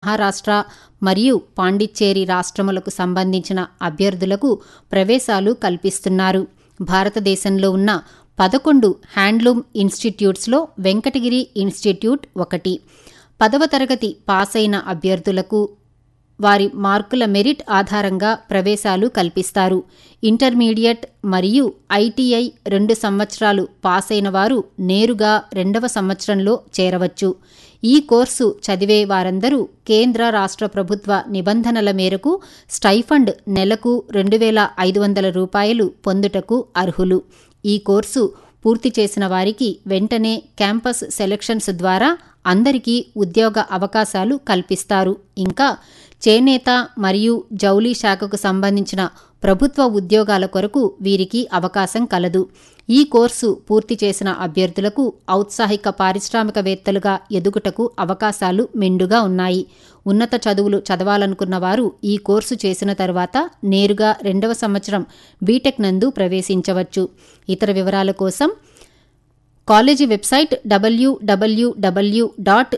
మహారాష్ట్ర మరియు పాండిచ్చేరి రాష్ట్రములకు సంబంధించిన అభ్యర్థులకు ప్రవేశాలు కల్పిస్తున్నారు భారతదేశంలో ఉన్న పదకొండు హ్యాండ్లూమ్ ఇన్స్టిట్యూట్స్లో వెంకటగిరి ఇన్స్టిట్యూట్ ఒకటి పదవ తరగతి పాస్ అయిన అభ్యర్థులకు వారి మార్కుల మెరిట్ ఆధారంగా ప్రవేశాలు కల్పిస్తారు ఇంటర్మీడియట్ మరియు ఐటీఐ రెండు సంవత్సరాలు పాస్ అయిన వారు నేరుగా రెండవ సంవత్సరంలో చేరవచ్చు ఈ కోర్సు చదివే వారందరూ కేంద్ర రాష్ట్ర ప్రభుత్వ నిబంధనల మేరకు స్టైఫండ్ నెలకు రెండు వేల ఐదు వందల రూపాయలు పొందుటకు అర్హులు ఈ కోర్సు పూర్తి చేసిన వారికి వెంటనే క్యాంపస్ సెలక్షన్స్ ద్వారా అందరికీ ఉద్యోగ అవకాశాలు కల్పిస్తారు ఇంకా చేనేత మరియు జౌలీ శాఖకు సంబంధించిన ప్రభుత్వ ఉద్యోగాల కొరకు వీరికి అవకాశం కలదు ఈ కోర్సు పూర్తి చేసిన అభ్యర్థులకు ఔత్సాహిక పారిశ్రామికవేత్తలుగా ఎదుగుటకు అవకాశాలు మెండుగా ఉన్నాయి ఉన్నత చదువులు చదవాలనుకున్న వారు ఈ కోర్సు చేసిన తర్వాత నేరుగా రెండవ సంవత్సరం బీటెక్ నందు ప్రవేశించవచ్చు ఇతర వివరాల కోసం college website WWW dot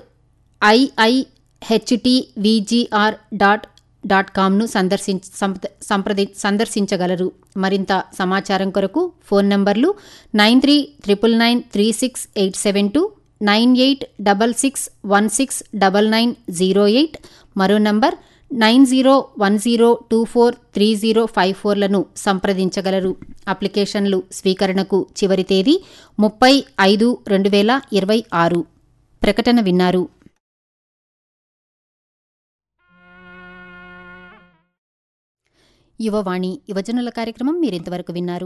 IIHTVGR dot dot కామ్ను సందర్శించ సంప్రది సందర్శించగలరు మరింత సమాచారం కొరకు ఫోన్ నంబర్లు nine three triple nine three six eight seven two nine eight double six one six double nine zero eight మరో number nine zero one zero two four three zero five ఫోర్లను సంప్రదించగలరు అప్లికేషన్లు స్వీకరణకు చివరి తేదీ ముప్పై ఐదు రెండు వేల ఇరవై ఆరు ప్రకటన విన్నారు యువవాణి యువజనుల కార్యక్రమం మీరింతవరకు విన్నారు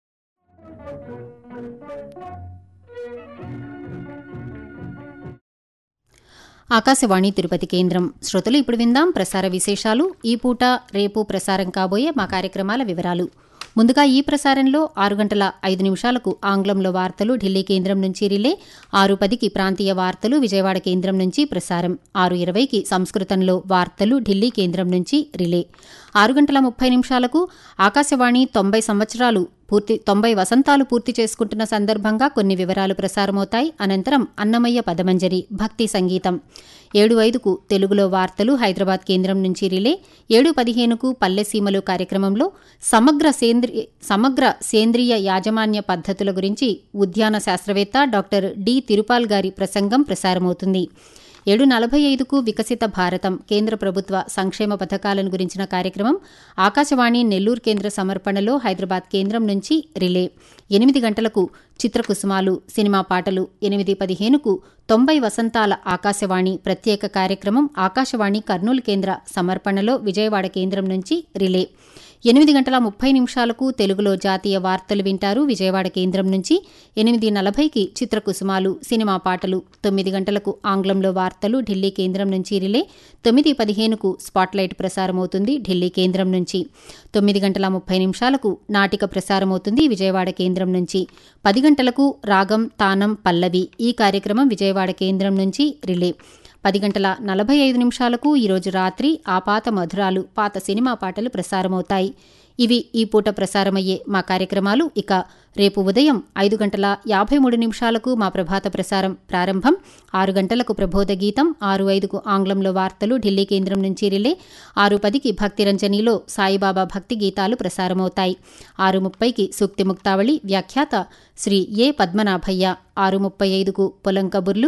ఆకాశవాణి తిరుపతి కేంద్రం శ్రోతలు ఇప్పుడు విందాం ప్రసార విశేషాలు ఈ పూట రేపు ప్రసారం కాబోయే మా కార్యక్రమాల వివరాలు ముందుగా ఈ ప్రసారంలో ఆరు గంటల ఐదు నిమిషాలకు ఆంగ్లంలో వార్తలు ఢిల్లీ కేంద్రం నుంచి రిలే ఆరు పదికి ప్రాంతీయ వార్తలు విజయవాడ కేంద్రం నుంచి ప్రసారం ఆరు ఇరవైకి సంస్కృతంలో వార్తలు ఢిల్లీ కేంద్రం నుంచి రిలే ఆరు గంటల ముప్పై నిమిషాలకు ఆకాశవాణి తొంభై సంవత్సరాలు పూర్తి తొంభై వసంతాలు పూర్తి చేసుకుంటున్న సందర్భంగా కొన్ని వివరాలు ప్రసారమవుతాయి అనంతరం అన్నమయ్య పదమంజరి భక్తి సంగీతం ఏడు ఐదుకు తెలుగులో వార్తలు హైదరాబాద్ కేంద్రం నుంచి రిలే ఏడు పదిహేనుకు పల్లెసీమలు కార్యక్రమంలో సమగ్ర సేంద్రియ సమగ్ర సేంద్రియ యాజమాన్య పద్ధతుల గురించి ఉద్యాన శాస్త్రవేత్త డాక్టర్ డి తిరుపాల్ గారి ప్రసంగం ప్రసారమవుతుంది ఏడు నలభై ఐదుకు వికసిత భారతం కేంద్ర ప్రభుత్వ సంక్షేమ పథకాలను గురించిన కార్యక్రమం ఆకాశవాణి నెల్లూరు కేంద్ర సమర్పణలో హైదరాబాద్ కేంద్రం నుంచి రిలే ఎనిమిది గంటలకు చిత్రకుసుమాలు సినిమా పాటలు ఎనిమిది పదిహేనుకు తొంభై వసంతాల ఆకాశవాణి ప్రత్యేక కార్యక్రమం ఆకాశవాణి కర్నూలు కేంద్ర సమర్పణలో విజయవాడ కేంద్రం నుంచి రిలే ఎనిమిది గంటల ముప్పై నిమిషాలకు తెలుగులో జాతీయ వార్తలు వింటారు విజయవాడ కేంద్రం నుంచి ఎనిమిది నలభైకి చిత్రకుసుమాలు సినిమా పాటలు తొమ్మిది గంటలకు ఆంగ్లంలో వార్తలు ఢిల్లీ కేంద్రం నుంచి రిలే తొమ్మిది పదిహేనుకు స్పాట్లైట్ ప్రసారమవుతుంది ఢిల్లీ కేంద్రం నుంచి తొమ్మిది గంటల ముప్పై నిమిషాలకు నాటిక ప్రసారమవుతుంది విజయవాడ కేంద్రం నుంచి పది గంటలకు రాగం తానం పల్లవి ఈ కార్యక్రమం విజయవాడ కేంద్రం నుంచి రిలే పది గంటల నలభై ఐదు నిమిషాలకు ఈరోజు రాత్రి ఆ పాత మధురాలు పాత సినిమా పాటలు ప్రసారమవుతాయి ఇవి ఈ పూట ప్రసారమయ్యే మా కార్యక్రమాలు ఇక రేపు ఉదయం ఐదు గంటల యాభై మూడు నిమిషాలకు మా ప్రభాత ప్రసారం ప్రారంభం ఆరు గంటలకు ప్రబోధ గీతం ఆరు ఐదుకు ఆంగ్లంలో వార్తలు ఢిల్లీ కేంద్రం నుంచి రిలే ఆరు పదికి భక్తిరంజనిలో సాయిబాబా భక్తి గీతాలు ప్రసారమవుతాయి ఆరు ముప్పైకి సూక్తి ముక్తావళి వ్యాఖ్యాత శ్రీ ఏ పద్మనాభయ్య ఆరు ముప్పై ఐదుకు పొలం కబుర్లు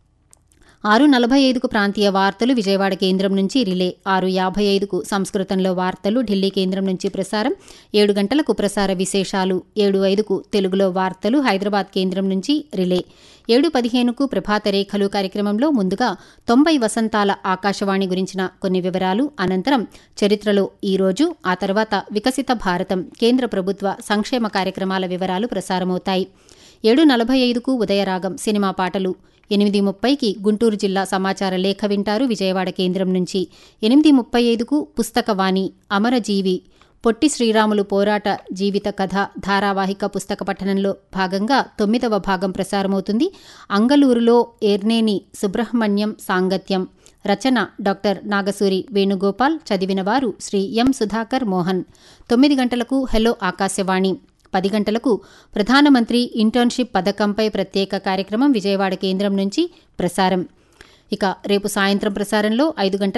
ఆరు నలభై ఐదుకు ప్రాంతీయ వార్తలు విజయవాడ కేంద్రం నుంచి రిలే ఆరు యాభై ఐదుకు సంస్కృతంలో వార్తలు ఢిల్లీ కేంద్రం నుంచి ప్రసారం ఏడు గంటలకు ప్రసార విశేషాలు ఏడు ఐదుకు తెలుగులో వార్తలు హైదరాబాద్ కేంద్రం నుంచి రిలే ఏడు పదిహేనుకు ప్రభాత రేఖలు కార్యక్రమంలో ముందుగా తొంభై వసంతాల ఆకాశవాణి గురించిన కొన్ని వివరాలు అనంతరం చరిత్రలో ఈరోజు ఆ తర్వాత వికసిత భారతం కేంద్ర ప్రభుత్వ సంక్షేమ కార్యక్రమాల వివరాలు ప్రసారమవుతాయి ఏడు నలభై ఐదుకు ఉదయరాగం సినిమా పాటలు ఎనిమిది ముప్పైకి గుంటూరు జిల్లా సమాచార లేఖ వింటారు విజయవాడ కేంద్రం నుంచి ఎనిమిది ముప్పై ఐదుకు పుస్తకవాణి అమరజీవి పొట్టి శ్రీరాములు పోరాట జీవిత కథ ధారావాహిక పుస్తక పఠనంలో భాగంగా తొమ్మిదవ భాగం ప్రసారమవుతుంది అంగలూరులో ఏర్నేని సుబ్రహ్మణ్యం సాంగత్యం రచన డాక్టర్ నాగసూరి వేణుగోపాల్ చదివినవారు శ్రీ ఎం సుధాకర్ మోహన్ తొమ్మిది గంటలకు హెలో ఆకాశవాణి పది గంటలకు ప్రధానమంత్రి ఇంటర్న్షిప్ పథకంపై ప్రత్యేక కార్యక్రమం విజయవాడ కేంద్రం నుంచి ప్రసారం ఇక రేపు సాయంత్రం ప్రసారంలో ఐదు గంటల